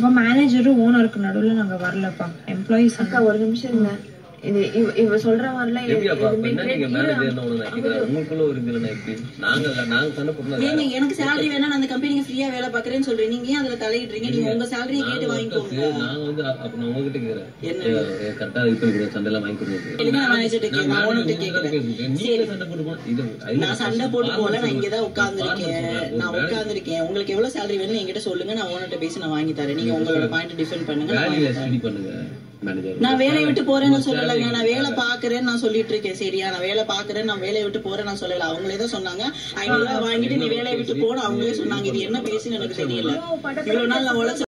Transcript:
உங்க மேனேஜரும் ஓனருக்கு நடுவுல நாங்க வரலப்பா எம்ப்ளாயிஸ் அக்கா ஒரு நிமிஷம் இருங்க இது இவ இவ சொல்ற மாதிரிலாம் இது- எப்படியாப்பா அப்ப எதுவுமே என்ன நீங்க மேனேஜர்னு ஒண்ணு நான் கேக்குறேன் உங்களுக்குள்ள ஒரு இதுல நான் எப்படி நாங்க இல்ல, நாங்க சண்டை போட்டு ஏங்க எனக்கு salary வேணா நான் அந்த கம்பெனிக்கு ஃப்ரீயா வேலை பாக்குறேன்னு சொல்றேன் நீங்க ஏன் அதுல தலையிடுறீங்க நீங்க உங்க சேலரியை கேட்டு வாங்கிக்கோங்க நாங்க வந்து அப்ப நான் உங்ககிட்ட கேக்குறேன் என்ன? கரெக்டா இது பண்ணி கொடுங்க சண்டை எல்லாம் வாங்கி கொடுங்க கேளுங்க, நான் manager கிட்ட கேக்குறேன், நான் owner கிட்ட கேக்குறேன். நீங்க சண்டை போட்டு போனா இது நான் சண்டை போட்டு போல நான் இங்கதான் உட்கார்ந்துருக்கேன் நான் உட்கார்ந்துருக்கேன் உங்களுக்கு எவ்வளவு salary வேணும் என்கிட்ட சொல்லுங்க நான் ஓனர்ட்ட பேசி நான் வாங்கி தரேன் நீங்க உங்களோட பாயிண்ட் டிஃபெண்ட் பண்ணுங்க நான் வாங்கி வேலையில தரேன். ஸ்டடி பண்ணுங்க மேனேஜர் நான் வேலையை விட்டு போறேன்னு சொல்லலைங்க நான் வேலை பாக்குறேன்னு நான் சொல்லிட்டு இருக்கேன் சரியா நான் வேலை பாக்குறேன் நான் வேலையை விட்டு போறேன் நான் சொல்லல அவங்களே தான் சொன்னாங்க ஐநூறு ரூபாய் வாங்கிட்டு நீ வேலையை விட்டு போன அவங்களே சொன்னாங்க இது என்ன பேசுன்னு எனக்கு தெரியல இவ்வளவு நாள் நான் உழைச்ச